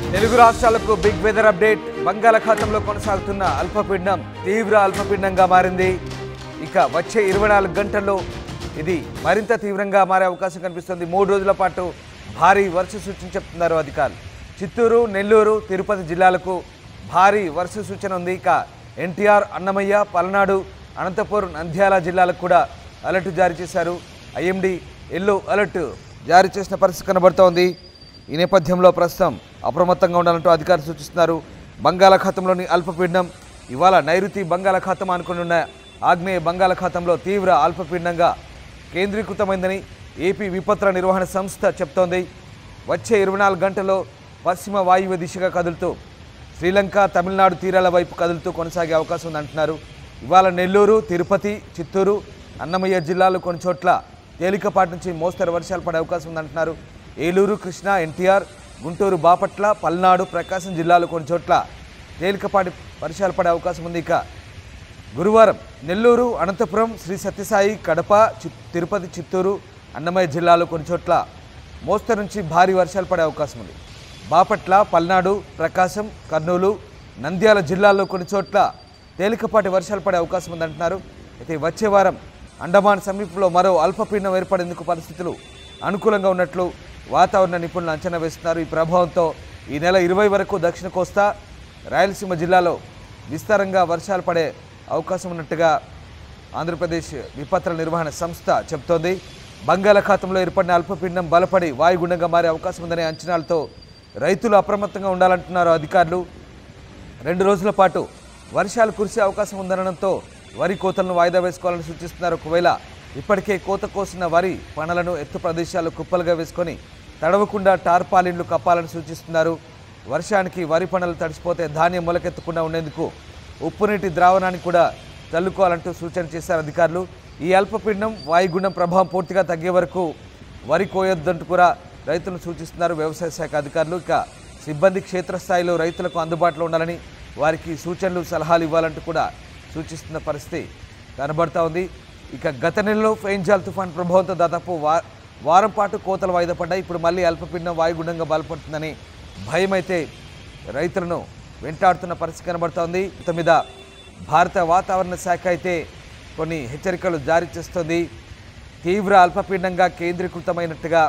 తెలుగు రాష్ట్రాలకు big weather update బంగాళాఖాతంలో కొనసాగుతున్న అల్పపీడనం తీవ్ర అల్పపీడనంగా మారింది ఇక వచ్చే ఇరవై నాలుగు గంటల్లో ఇది మరింత తీవ్రంగా మారే అవకాశం కనిపిస్తుంది మూడు రోజుల పాటు భారీ వర్ష సూచన చెప్తున్నారు అధికారులు చిత్తూరు నెల్లూరు తిరుపతి జిల్లాలకు భారీ వర్ష సూచన ఉంది ఇక ఎన్టీఆర్ అన్నమయ్య పల్నాడు అనంతపూర్ నంద్యాల జిల్లాలకు కూడా అలర్ట్ జారీ చేశారు ఐఎండి ఎల్లో అలర్ట్ జారీ చేసిన పరిస్థితి కనబడుతోంది ఈ నేపథ్యంలో ప్రస్తుతం అప్రమత్తంగా ఉండాలంటూ అధికారులు సూచిస్తున్నారు బంగాళాఖాతంలోని అల్పపీడనం ఇవాళ నైరుతి బంగాళాఖాతం అనుకుని ఉన్న ఆగ్నేయ బంగాళాఖాతంలో తీవ్ర అల్పపీడనంగా కేంద్రీకృతమైందని ఏపీ విపత్తుల నిర్వహణ సంస్థ చెప్తోంది వచ్చే ఇరవై నాలుగు గంటల్లో పశ్చిమ వాయువ్య దిశగా కదులుతూ శ్రీలంక తమిళనాడు తీరాల వైపు కదులుతూ కొనసాగే అవకాశం ఉందంటున్నారు ఇవాళ నెల్లూరు తిరుపతి చిత్తూరు అన్నమయ్య జిల్లాలు కొన్ని చోట్ల తేలికపాటి నుంచి మోస్తరు వర్షాలు పడే అవకాశం ఉందంటున్నారు ఏలూరు కృష్ణా ఎన్టీఆర్ గుంటూరు బాపట్ల పల్నాడు ప్రకాశం జిల్లాలు కొన్ని చోట్ల తేలికపాటి వర్షాలు పడే అవకాశం ఉంది ఇక గురువారం నెల్లూరు అనంతపురం శ్రీ సత్యసాయి కడప చి తిరుపతి చిత్తూరు అన్నమయ్య జిల్లాలో కొన్ని చోట్ల మోస్తరు నుంచి భారీ వర్షాలు పడే అవకాశం ఉంది బాపట్ల పల్నాడు ప్రకాశం కర్నూలు నంద్యాల జిల్లాల్లో కొన్ని చోట్ల తేలికపాటి వర్షాలు పడే అవకాశం ఉందంటున్నారు అయితే వచ్చే వారం అండమాన్ సమీపంలో మరో అల్పపీడనం ఏర్పడేందుకు పరిస్థితులు అనుకూలంగా ఉన్నట్లు వాతావరణ నిపుణులు అంచనా వేస్తున్నారు ఈ ప్రభావంతో ఈ నెల ఇరవై వరకు దక్షిణ కోస్తా రాయలసీమ జిల్లాలో విస్తారంగా వర్షాలు పడే అవకాశం ఉన్నట్టుగా ఆంధ్రప్రదేశ్ విపత్తుల నిర్వహణ సంస్థ చెబుతోంది బంగాళాఖాతంలో ఏర్పడిన అల్పపీడనం బలపడి వాయుగుండంగా మారే అవకాశం ఉందనే అంచనాలతో రైతులు అప్రమత్తంగా ఉండాలంటున్నారు అధికారులు రెండు రోజుల పాటు వర్షాలు కురిసే అవకాశం ఉందనడంతో వరి కోతలను వాయిదా వేసుకోవాలని సూచిస్తున్నారు ఒకవేళ ఇప్పటికే కోత కోసిన వరి పనులను ఎత్తు ప్రదేశాలు కుప్పలుగా వేసుకొని తడవకుండా టార్పాలిన్లు కప్పాలని సూచిస్తున్నారు వర్షానికి వరి పనులు తడిసిపోతే ధాన్యం మొలకెత్తకుండా ఉండేందుకు ఉప్పునీటి ద్రావణాన్ని కూడా చల్లుకోవాలంటూ సూచన చేశారు అధికారులు ఈ అల్పపీడనం వాయుగుండం ప్రభావం పూర్తిగా తగ్గే వరకు వరి కోయొద్దంటూ కూడా రైతులను సూచిస్తున్నారు వ్యవసాయ శాఖ అధికారులు ఇక సిబ్బంది క్షేత్రస్థాయిలో రైతులకు అందుబాటులో ఉండాలని వారికి సూచనలు సలహాలు ఇవ్వాలంటూ కూడా సూచిస్తున్న పరిస్థితి కనబడతా ఉంది ఇక గత నెలలో ఫెయిన్జాల్ తుఫాన్ ప్రభావంతో దాదాపు వా వారం పాటు కోతలు వాయిదా పడ్డాయి ఇప్పుడు మళ్ళీ అల్పపీడనం వాయుగుండంగా బలపడుతుందని భయం అయితే రైతులను వెంటాడుతున్న పరిస్థితి కనబడుతోంది మొత్తం మీద భారత వాతావరణ శాఖ అయితే కొన్ని హెచ్చరికలు జారీ చేస్తోంది తీవ్ర అల్పపీడనంగా కేంద్రీకృతమైనట్టుగా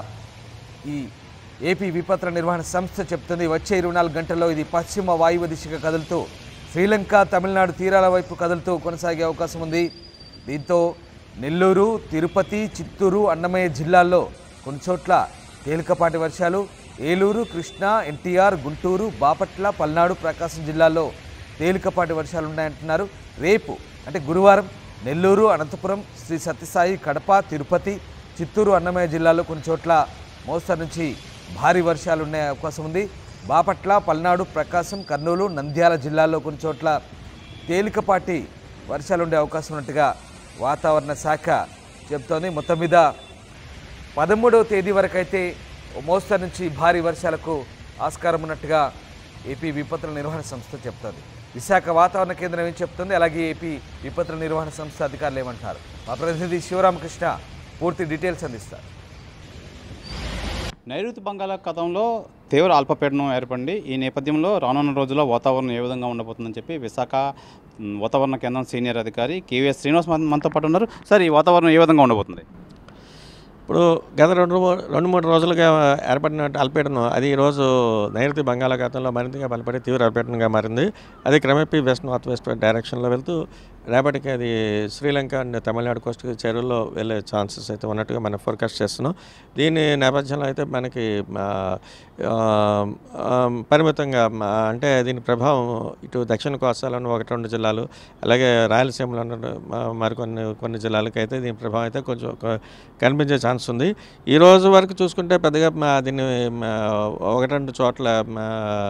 ఈ ఏపీ విపత్తుల నిర్వహణ సంస్థ చెప్తుంది వచ్చే ఇరవై నాలుగు గంటల్లో ఇది పశ్చిమ వాయువ్య దిశగా కదులుతూ శ్రీలంక తమిళనాడు తీరాల వైపు కదులుతూ కొనసాగే అవకాశం ఉంది దీంతో నెల్లూరు తిరుపతి చిత్తూరు అన్నమయ్య జిల్లాల్లో కొన్ని చోట్ల తేలికపాటి వర్షాలు ఏలూరు కృష్ణా ఎన్టీఆర్ గుంటూరు బాపట్ల పల్నాడు ప్రకాశం జిల్లాల్లో తేలికపాటి వర్షాలు ఉన్నాయంటున్నారు రేపు అంటే గురువారం నెల్లూరు అనంతపురం శ్రీ సత్యసాయి కడప తిరుపతి చిత్తూరు అన్నమయ్య జిల్లాలో కొన్ని చోట్ల మోస్తరు నుంచి భారీ వర్షాలు ఉండే అవకాశం ఉంది బాపట్ల పల్నాడు ప్రకాశం కర్నూలు నంద్యాల జిల్లాల్లో కొన్ని చోట్ల తేలికపాటి వర్షాలు ఉండే అవకాశం ఉన్నట్టుగా వాతావరణ శాఖ చెబుతోంది మొత్తం మీద పదమూడవ తేదీ వరకు అయితే మోస్తరు నుంచి భారీ వర్షాలకు ఆస్కారం ఉన్నట్టుగా ఏపీ విపత్తుల నిర్వహణ సంస్థ చెప్తోంది విశాఖ వాతావరణ కేంద్రం ఏం చెప్తుంది అలాగే ఏపీ విపత్తుల నిర్వహణ సంస్థ అధికారులు ఏమంటారు మా ప్రతినిధి శివరామకృష్ణ పూర్తి డీటెయిల్స్ అందిస్తారు నైరుతి బంగాళాఖాతంలో తీవ్ర అల్పపీడనం ఏర్పడింది ఈ నేపథ్యంలో రానున్న రోజుల్లో వాతావరణం ఏ విధంగా ఉండబోతుందని చెప్పి విశాఖ మ్, వాతావరణ కేంద్రం సీనియర్ అధికారి కేవీఎస్ శ్రీనివాస్ మన- మనతో పాటు ఉన్నారు సార్ ఈ వాతావరణం ఏ విధంగా ఉండబోతుంది ఇప్పుడు గత రెండు మూ- రెండు మూడు రోజులుగా ఏర్పడిన అల్పపీడనం అది ఈరోజు నైరుతి బంగాళాఖాతంలో మరింతగా బలపడి తీవ్ర అల్పపీడనంగా మారింది అది క్రమేపీ వెస్ట్ నార్త్ వెస్ట్ డైరెక్షన్లో వెళ్తూ రేపటికి అది శ్రీలంక అండ్ తమిళనాడు కోస్ట్ చెరువుల్లో వెళ్ళే ఛాన్సెస్ అయితే ఉన్నట్టుగా మనం ఫోర్కాస్ట్ చేస్తున్నాం దీని నేపథ్యంలో అయితే మనకి ఆ, ఆ, ఆ, పరిమితంగా ఆ, అంటే దీని ప్రభావం ఇటు దక్షిణ కోస్తాలోని ఒకటి రెండు జిల్లాలు అలాగే రాయలసీమలో ఉన్న మ- మరికొన్ని కొన్ని జిల్లాలకు అయితే దీని ప్రభావం అయితే కొంచెం కొ- కనిపించే ఛాన్స్ ఉంది ఈ రోజు వరకు చూసుకుంటే పెద్దగా మా దీన్ని మా ఒకటి రెండు చోట్ల మా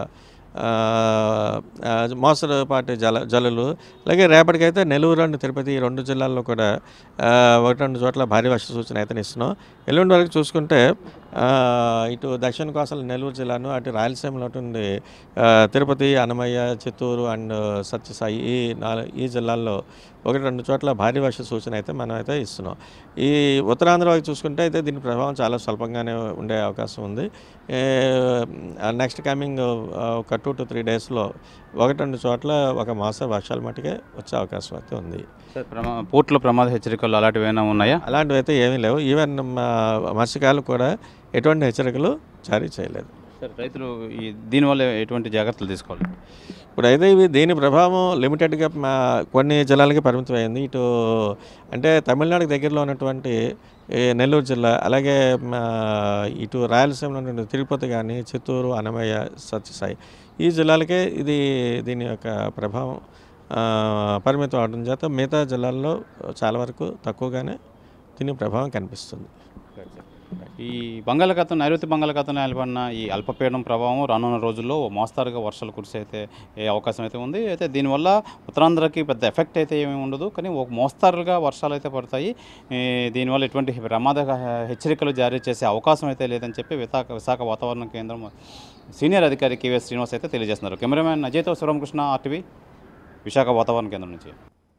ఆ, ఆ, మోసపాటి జల జల్లులు అలాగే రేపటికైతే నెల్లూరు అండ్ తిరుపతి ఈ రెండు జిల్లాల్లో కూడా ఆ, ఒకటి రెండు చోట్ల భారీ వర్ష సూచన అయితే ఇస్తున్నాం ఎల్లుండి వరకు చూసుకుంటే ఆ, ఇటు దక్షిణ కోసల నెల్లూరు జిల్లాను అటు రాయలసీమలో ఉండి ఆ, తిరుపతి అన్నమయ్య చిత్తూరు అండ్ సత్యసాయి ఈ నాలుగు ఈ జిల్లాల్లో ఒకటి రెండు చోట్ల భారీ వర్ష సూచన అయితే మనం అయితే ఇస్తున్నాం ఈ ఉత్తరాంధ్ర వైపు చూసుకుంటే అయితే దీని ప్రభావం చాలా స్వల్పంగానే ఉండే అవకాశం ఉంది నెక్స్ట్ కమింగ్ ఒక టూ టు త్రీ డేస్లో ఒకటి రెండు చోట్ల ఒక మాస వర్షాలు మటుకే వచ్చే అవకాశం అయితే ఉంది సార్ ప్రమా పోర్టులో ప్రమాద హెచ్చరికలు అలాంటివి ఏమైనా ఉన్నాయా అలాంటివి అయితే ఏమీ లేవు ఈవెన్ మా మత్స్యకారులు కూడా ఎటువంటి హెచ్చరికలు జారీ చేయలేదు సార్ రైతులు ఈ దీనివల్ల ఎటువంటి జాగ్రత్తలు తీసుకోవాలి ఇప్పుడైతే ఇవి దీని ప్రభావం లిమిటెడ్గా మా కొన్ని జిల్లాలకి పరిమితమైంది ఇటు అంటే తమిళనాడుకి దగ్గరలో ఉన్నటువంటి ఈ నెల్లూరు జిల్లా అలాగే మా ఇటు రాయలసీమలో ఉన్నటువంటి తిరుపతి కానీ చిత్తూరు అన్నమయ్య సత్యసాయి ఈ జిల్లాలకే ఇది దీని యొక్క ప్రభావం ఆ, పరిమితం అవడం చేత మిగతా జిల్లాల్లో చాలా వరకు తక్కువగానే దీని ప్రభావం కనిపిస్తుంది ఈ బంగాళాఖాతం నైరుతి బంగాళాఖాతం ఏర్పడిన ఈ అల్పపీడనం ప్రభావం రానున్న రోజుల్లో ఓ మోస్తారుగా వర్షాలు కురిసే అయితే ఏ అవకాశం అయితే ఉంది అయితే దీనివల్ల ఉత్తరాంధ్రకి పెద్ద ఎఫెక్ట్ అయితే ఏమీ ఉండదు కానీ ఒక మోస్తారుగా వర్షాలు అయితే పడతాయి ఈ దీనివల్ల ఎటువంటి ప్రమాద హెచ్చరికలు జారీ చేసే అవకాశం అయితే లేదని చెప్పి విశాఖ విశాఖ వాతావరణ కేంద్రం సీనియర్ అధికారి కేవీఎస్ శ్రీనివాస్ అయితే తెలియజేస్తున్నారు కెమెరామ్యాన్ అజయ్తో శివరామకృష్ణ ఆర్టీవీ విశాఖ వాతావరణ కేంద్రం నుంచి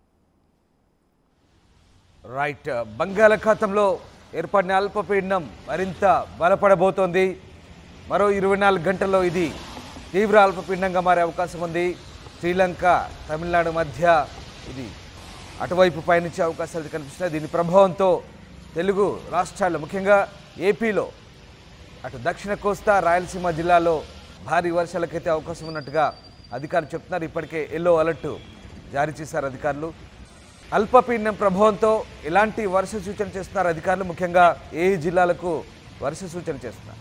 రైట్ బంగాళాఖాతంలో ఏర్పడిన అల్పపీడనం మరింత బలపడబోతోంది మరో ఇరవై నాలుగు గంటల్లో ఇది తీవ్ర అల్పపీడనంగా మారే అవకాశం ఉంది శ్రీలంక తమిళనాడు మధ్య ఇది అటువైపు పయనించే అవకాశాలు అయితే కనిపిస్తున్నాయి దీని ప్రభావంతో తెలుగు రాష్ట్రాల్లో ముఖ్యంగా ఏపీలో అటు దక్షిణ కోస్తా రాయలసీమ జిల్లాలో భారీ వర్షాలకైతే అవకాశం ఉన్నట్టుగా అధికారులు చెప్తున్నారు ఇప్పటికే ఎల్లో అలర్ట్ జారీ చేశారు అధికారులు అల్పపీడనం ప్రభావంతో ఎలాంటి వర్ష సూచన చేస్తున్నారు అధికారులు ముఖ్యంగా ఏ జిల్లాలకు వర్ష సూచన చేస్తున్నారు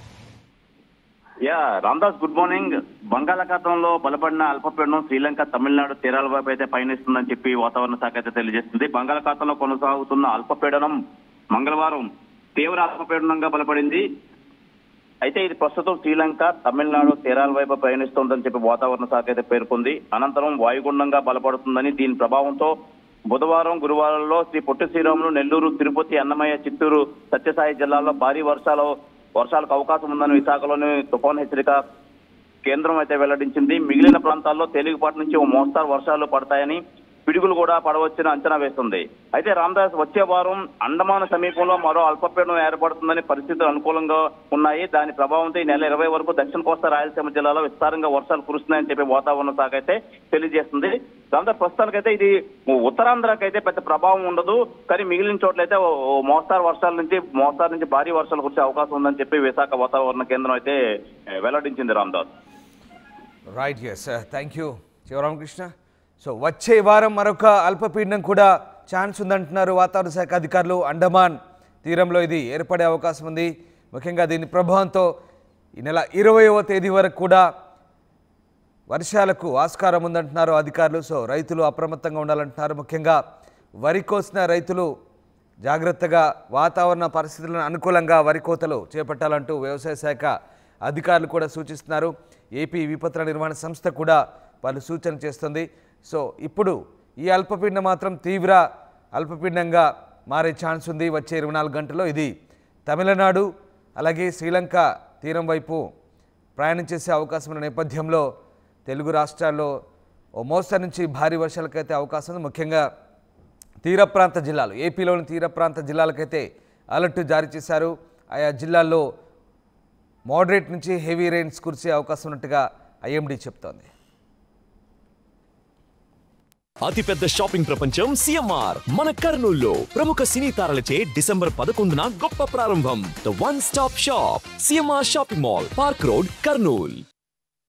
యా రామ్దాస్ గుడ్ మార్నింగ్ బంగాళాఖాతంలో బలపడిన అల్పపీడనం శ్రీలంక తమిళనాడు తీరాల వైపు అయితే పయనిస్తుందని చెప్పి వాతావరణ శాఖ అయితే తెలియజేస్తుంది బంగాళాఖాతంలో కొనసాగుతున్న అల్పపీడనం మంగళవారం తీవ్ర అల్పపీడనంగా బలపడింది అయితే ఇది ప్రస్తుతం శ్రీలంక తమిళనాడు తీరాల వైపు ప్రయాణిస్తోందని చెప్పి వాతావరణ శాఖ అయితే పేర్కొంది అనంతరం వాయుగుండంగా బలపడుతుందని దీని ప్రభావంతో బుధవారం గురువారంలో శ్రీ పొట్టి శ్రీరాములు నెల్లూరు తిరుపతి అన్నమయ్య చిత్తూరు సత్యసాయి జిల్లాల్లో భారీ వర్షాలు వర్షాలకు అవకాశం ఉందని విశాఖలోని తుఫాన్ హెచ్చరిక కేంద్రం అయితే వెల్లడించింది మిగిలిన ప్రాంతాల్లో తేలికపాటి నుంచి ఓ మోస్తారు వర్షాలు పడతాయని పిడుగులు కూడా పడవచ్చని అంచనా వేస్తుంది అయితే రామదాస్ వచ్చే వారం అండమాన్ సమీపంలో మరో అల్పపీడనం ఏర్పడుతుందని పరిస్థితులు అనుకూలంగా ఉన్నాయి దాని ప్రభావంతో ఈ నెల ఇరవై వరకు దక్షిణ కోస్తా రాయలసీమ జిల్లాలో విస్తారంగా వర్షాలు కురుస్తున్నాయని చెప్పి వాతావరణ శాఖ అయితే తెలియజేస్తుంది రామదాస్ ప్రస్తుతానికైతే ఇది ఉత్తరాంధ్రకైతే పెద్ద ప్రభావం ఉండదు కానీ మిగిలిన చోట్లయితే ఓ ఓ మోస్తారు వర్షాల నుంచి మోస్తారు నుంచి భారీ వర్షాలు కురిసే అవకాశం ఉందని చెప్పి విశాఖ వాతావరణ కేంద్రం అయితే ఏ, వెల్లడించింది Ramadas right yes thank you Sivaramakrishna so వచ్చే వారం మరొక అల్పపీడనం కూడా ఛాన్స్ ఉందంటున్నారు వాతావరణ శాఖ అధికారులు అండమాన్ తీరంలో ఇది ఏర్పడే అవకాశం ఉంది ముఖ్యంగా దీని ప్రభావంతో ఈ నెల ఇరవయవ తేదీ వరకు కూడా వర్షాలకు ఆస్కారం ఉందంటున్నారు అధికారులు సో రైతులు అప్రమత్తంగా ఉండాలంటున్నారు ముఖ్యంగా వరి కోసిన రైతులు జాగ్రత్తగా వాతావరణ పరిస్థితులను అనుకూలంగా వరి కోతలు చేపట్టాలంటూ వ్యవసాయ శాఖ అధికారులు కూడా సూచిస్తున్నారు ఏపీ విపత్తుల నిర్వహణ సంస్థ కూడా వాళ్ళు సూచన చేస్తుంది సో ఇప్పుడు ఈ అల్పపీడనం మాత్రం తీవ్ర అల్పపీడనంగా మారే ఛాన్స్ ఉంది వచ్చే ఇరవై నాలుగు గంటల్లో ఇది తమిళనాడు అలాగే శ్రీలంక తీరం వైపు ప్రయాణం చేసే అవకాశం ఉన్న నేపథ్యంలో తెలుగు రాష్ట్రాల్లో ఓ మోస్తరు నుంచి భారీ వర్షాలకైతే అవకాశం ఉంది ముఖ్యంగా తీర ప్రాంత జిల్లాలు ఏపీలోని తీర ప్రాంత జిల్లాలకైతే అలర్ట్ జారీ చేశారు ఆయా జిల్లాల్లో మోడరేట్ నుంచి హెవీ రెయిన్స్ కురిసే అవకాశం ఉన్నట్టుగా ఐఎండీ చెప్తోంది అతిపెద్ద షాపింగ్ ప్రపంచం సిఎంఆర్ మన కర్నూల్లో ప్రముఖ సినీ తారలచే డిసెంబర్ పదకొండున గొప్ప ప్రారంభం the one stop shop CMR shopping mall park road Kurnool